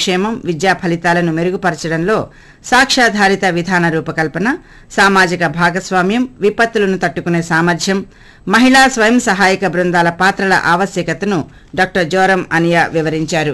సంక్షేమం విద్యా ఫలితాలను మెరుగుపరచడంలో సాక్ష్యాధారిత విధాన రూపకల్పన సామాజిక భాగస్వామ్యం విపత్తులను తట్టుకునే సామర్థ్యం మహిళా స్వయం సహాయక బృందాల పాత్రల ఆవశ్యకతను డాక్టర్ జోరం అనియా వివరించారు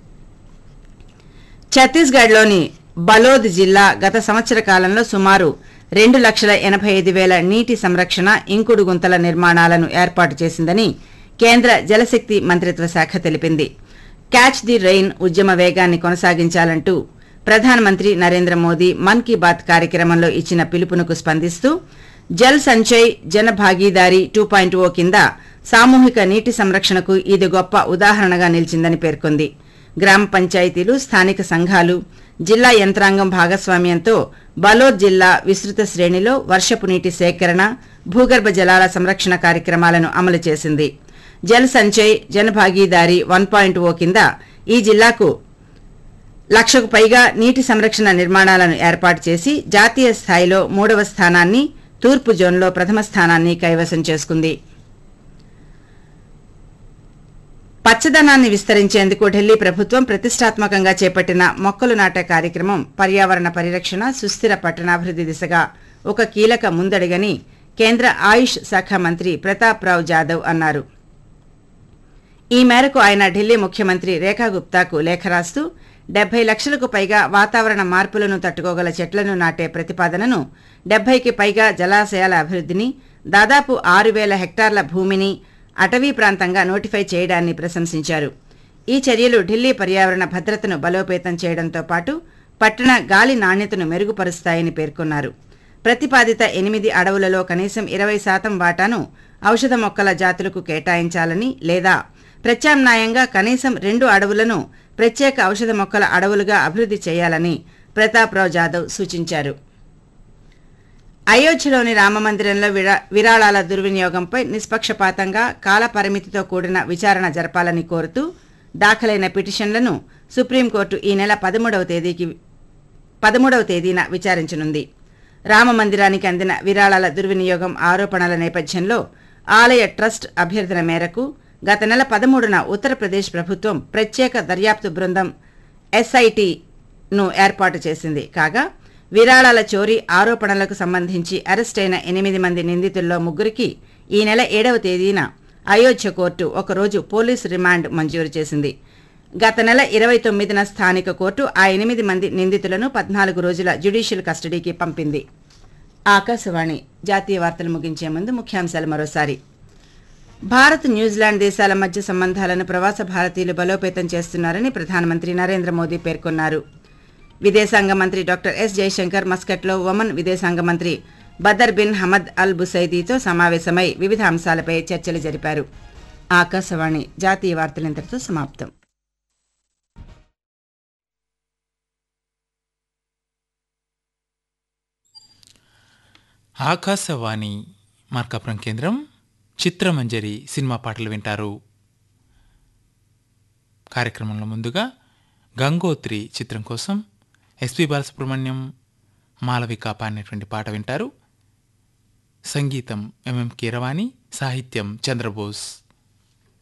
ఛత్తీస్గఢ్లోని బలోద్ జిల్లా గత సంవత్సర కాలంలో సుమారు రెండు లక్షల ఎనభై ఐదు వేల నీటి సంరక్షణ ఇంకుడు గుంతల నిర్మాణాలను ఏర్పాటు చేసిందని కేంద్ర జలశక్తి మంత్రిత్వ శాఖ తెలిపింది క్యాచ్ ది రెయిన్ ఉద్యమ వేగాన్ని కొనసాగించాలంటూ ప్రధానమంత్రి నరేంద్ర మోదీ మన్ కీ బాత్ కార్యక్రమంలో ఇచ్చిన పిలుపునకు స్పందిస్తూ జల్ సంచయ్ జన భాగీదారీ టూ పాయింట్ ఓ కింద సామూహిక నీటి సంరక్షణకు ఇది గొప్ప ఉదాహరణగా నిలిచిందని పేర్కొంది గ్రామ పంచాయతీలు స్థానిక సంఘాలు జిల్లా యంత్రాంగం భాగస్వామ్యంతో బలోద్ జిల్లా విస్తృత శ్రేణిలో వర్షపు నీటి సేకరణ భూగర్భ జలాల సంరక్షణ కార్యక్రమాలను అమలు చేసింది జల్ సంచయ్ జన భాగీదారీ వన్ పాయింట్ ఓ కింద ఈ జిల్లాకు లక్షకు పైగా నీటి సంరక్షణ నిర్మాణాలను ఏర్పాటు చేసి జాతీయ స్థాయిలో మూడవ స్థానాన్ని తూర్పు జోన్లో ప్రథమ స్థానాన్ని కైవసం చేసుకుంది పచ్చదనాన్ని విస్తరించేందుకు ఢిల్లీ ప్రభుత్వం ప్రతిష్టాత్మకంగా చేపట్టిన మొక్కలు నాటే కార్యక్రమం పర్యావరణ పరిరక్షణ సుస్థిర పట్టణాభివృద్ధి దిశగా ఒక కీలక ముందడుగని కేంద్ర ఆయుష్ శాఖ మంత్రి ప్రతాప్ రావు జాదవ్ అన్నారు ఈ మేరకు ఆయన ఢిల్లీ ముఖ్యమంత్రి రేఖా గుప్తాకు లేఖ రాస్తూ డెబ్బై లక్షలకు పైగా వాతావరణ మార్పులను తట్టుకోగల చెట్లను నాటే ప్రతిపాదనను డెబ్బైకి పైగా జలాశయాల అభివృద్ధిని దాదాపు ఆరు వేల హెక్టార్ల భూమిని అటవీ ప్రాంతంగా నోటిఫై చేయడాన్ని ప్రశంసించారు ఈ చర్యలు ఢిల్లీ పర్యావరణ భద్రతను బలోపేతం చేయడంతో పాటు పట్టణ గాలి నాణ్యతను మెరుగుపరుస్తాయని పేర్కొన్నారు ప్రతిపాదిత ఎనిమిది అడవులలో కనీసం ఇరవై శాతం వాటాను ఔషధ మొక్కల జాతులకు కేటాయించాలని లేదా ప్రత్యామ్నాయంగా కనీసం రెండు అడవులను ప్రత్యేక ఔషధ మొక్కల అడవులుగా అభివృద్ధి చేయాలని ప్రతాప్రావు జాదవ్ సూచించారు అయోధ్యలోని రామమందిరంలో విరా- విరాళాల దుర్వినియోగంపై నిష్పక్షపాతంగా కాల పరిమితితో కూడిన విచారణ జరపాలని కోరుతూ దాఖలైన పిటిషన్లను సుప్రీంకోర్టు ఈ నెల పదమూడవ తేదీకి పదమూడవ తేదీన విచారించనుంది రామ మందిరానికి అందిన విరాళాల దుర్వినియోగం ఆరోపణల నేపథ్యంలో ఆలయ ట్రస్ట్ అభ్యర్థన మేరకు గత నెల పదమూడున ఉత్తరప్రదేశ్ ప్రభుత్వం ప్రత్యేక దర్యాప్తు బృందం ఎస్ఐటిను ఏర్పాటు చేసింది కాగా విరాళాల చోరీ ఆరోపణలకు సంబంధించి అరెస్టైన ఎనిమిది మంది నిందితుల్లో ముగ్గురికి ఈ నెల ఏడవ తేదీన అయోధ్య కోర్టు ఒకరోజు పోలీసు రిమాండ్ మంజూరు చేసింది గత నెల ఇరవై తొమ్మిదిన స్థానిక కోర్టు ఆ ఎనిమిది మంది నిందితులను పద్నాలుగు రోజుల జ్యుడిషియల్ కస్టడీకి పంపింది ఆకాశవాణి జాతీయ వార్తలు ముగించే ముందు ముఖ్యాంశాలు మరోసారి భారత్ న్యూజిలాండ్ దేశాల మధ్య సంబంధాలను ప్రవాస భారతీయులు బలోపేతం చేస్తున్నారని ప్రధానమంత్రి నరేంద్ర మోదీ పేర్కొన్నారు విదేశాంగ మంత్రి డాక్టర్ ఎస్ జయశంకర్ మస్కట్లో ఒమన్ విదేశాంగ మంత్రి బదర్ బిన్ హమద్ అల్ బుసైదీతో సమావేశమై వివిధ అంశాలపై చర్చలు జరిపారు ఆకాశవాణి జాతీయ వార్తలు ఇంతటితో సమాప్తం ఆకాశవాణి మార్కాపురం కేంద్రం చిత్రమంజరి సినిమా పాటలు వింటారు కార్యక్రమంలో ముందుగా గంగోత్రి చిత్రం కోసం ఎస్పి బాలసుబ్రహ్మణ్యం మాలవిక పాడినటువంటి పాట వింటారు సంగీతం ఎంఎం కీరవాణి సాహిత్యం చంద్రబోస్